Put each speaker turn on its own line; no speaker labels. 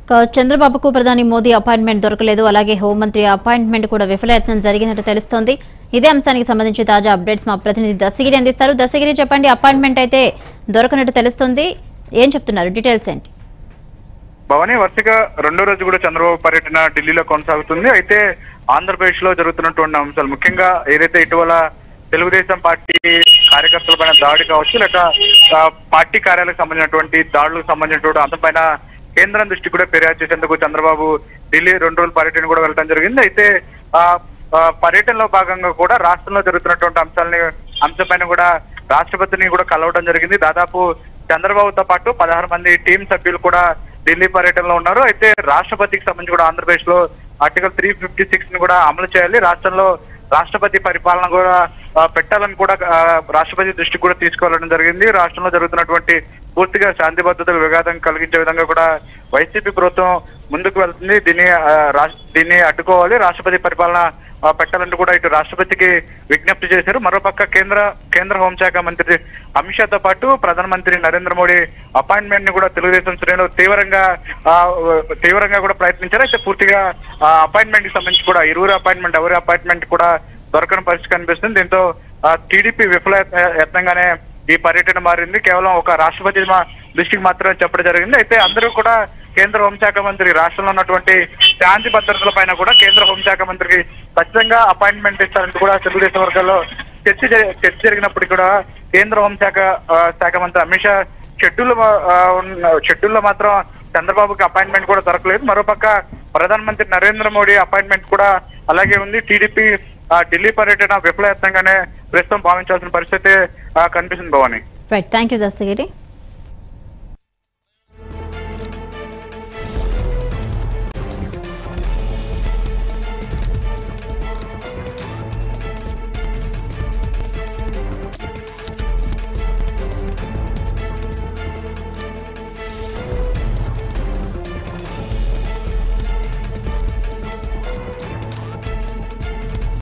ఇక చంద్రబాబుకు ప్రధాని మోదీ అపాయింట్మెంట్ దొరకలేదు అలాగే హోంమంత్రి అపాయింట్మెంట్ కూడా విఫలయత్నం జరిగినట్టు తెలుస్తోంది ఇదే అంశానికి సంబంధించి తాజా అప్డేట్స్ మా ప్రతినిధి దశగిరి అందిస్తారు దశగిరి చెప్పండి అపాయింట్మెంట్ అయితే దొరకనట్టు తెలుస్తోంది ఏం చెప్తున్నారు డీటెయిల్స్ ఏంటి
భవానీ వరుసగా రెండో రోజు కూడా చంద్రబాబు పర్యటన ఢిల్లీలో కొనసాగుతుంది అయితే ఆంధ్రప్రదేశ్ లో జరుగుతున్నటువంటి అంశాలు ముఖ్యంగా ఏదైతే ఇటీవల తెలుగుదేశం పార్టీ కార్యకర్తల పైన దాడి కావచ్చు లేక ఆ, పార్టీ కార్యాలకు సంబంధించినటువంటి దాడులకు సంబంధించినటువంటి అంశంపైన కేంద్రం దృష్టి కూడా ఫిర్యాదు చేసేందుకు చంద్రబాబు ఢిల్లీ రెండు రోజుల పర్యటన కూడా వెళ్ళడం జరిగింది అయితే ఆ ఆ, పర్యటనలో భాగంగా కూడా రాష్ట్రంలో జరుగుతున్నటువంటి అంశాలని అంశంపైన కూడా రాష్ట్రపతిని కూడా కలవడం జరిగింది దాదాపు చంద్రబాబుతో పాటు పదహారు మంది టీం సభ్యులు కూడా ఢిల్లీ పర్యటనలో ఉన్నారు అయితే రాష్ట్రపతికి సంబంధించి కూడా ఆంధ్రప్రదేశ్ లో ఆర్టికల్ త్రీ ఫిఫ్టీ సిక్స్ ని కూడా అమలు చేయాలి రాష్ట్రంలో రాష్ట్రపతి పరిపాలన కూడా ఆ, పెట్టాలని కూడా ఆ, రాష్ట్రపతి దృష్టికి కూడా తీసుకెళ్లడం జరిగింది రాష్ట్రంలో జరుగుతున్నటువంటి పూర్తిగా శాంతి భద్రతలు విఘాతం కలిగించే విధంగా కూడా వైసీపీ ప్రభుత్వం ముందుకు వెళ్తుంది దీన్ని ఆ, రాష్- దీన్ని అడ్డుకోవాలి రాష్ట్రపతి పరిపాలన ఆ, పెట్టాలంటూ కూడా ఇటు రాష్ట్రపతికి విజ్ఞప్తి చేశారు మరోపక్క కేంద్ర కేంద్ర హోంశాఖ మంత్రి అమిత్ షాతో పాటు ప్రధానమంత్రి నరేంద్ర మోడీ అపాయింట్మెంట్ ని కూడా తెలుగుదేశం శ్రేణులు తీవ్రంగా ఆ, తీవ్రంగా కూడా ప్రయత్నించారు అయితే పూర్తిగా అపాయింట్మెంట్ కి సంబంధించి కూడా ఇరువురు అపాయింట్మెంట్ ఎవరి అపాయింట్మెంట్ కూడా దొరకని పరిస్థితి కనిపిస్తుంది దీంతో టీడీపీ విఫల యత్న- యత్నంగానే ఈ పర్యటన మారింది కేవలం ఒక రాష్ట్రపతి మా దృష్టికి మాత్రమే చెప్పడం జరిగింది అయితే అందరూ కూడా కేంద్ర హోంశాఖ మంత్రి రాష్ట్రంలో ఉన్నటువంటి శాంతి భద్రతల పైన కూడా కేంద్ర హోంశాఖ మంత్రికి ఖచ్చితంగా అపాయింట్మెంట్ ఇస్తారంటూ కూడా తెలుగుదేశం వర్గాల్లో చర్చ జరి- చర్చ జరిగినప్పటికీ కూడా కేంద్ర హోంశాఖ ఆ, శాఖ మంత్రి అమిత్ షా షెడ్యూల్ షెడ్యూల్లో మాత్రం చంద్రబాబుకి అపాయింట్మెంట్ కూడా దొరకలేదు మరోపక్క ప్రధానమంత్రి నరేంద్ర మోడీ అపాయింట్మెంట్ కూడా అలాగే ఉంది టీడీపీ ఢిల్లీ పర్యటన విఫలయత్నంగానే ప్రస్తుతం భావించాల్సిన పరిస్థితి ఆ, కనిపిస్తుంది Bhavani
right thank you Dastagiri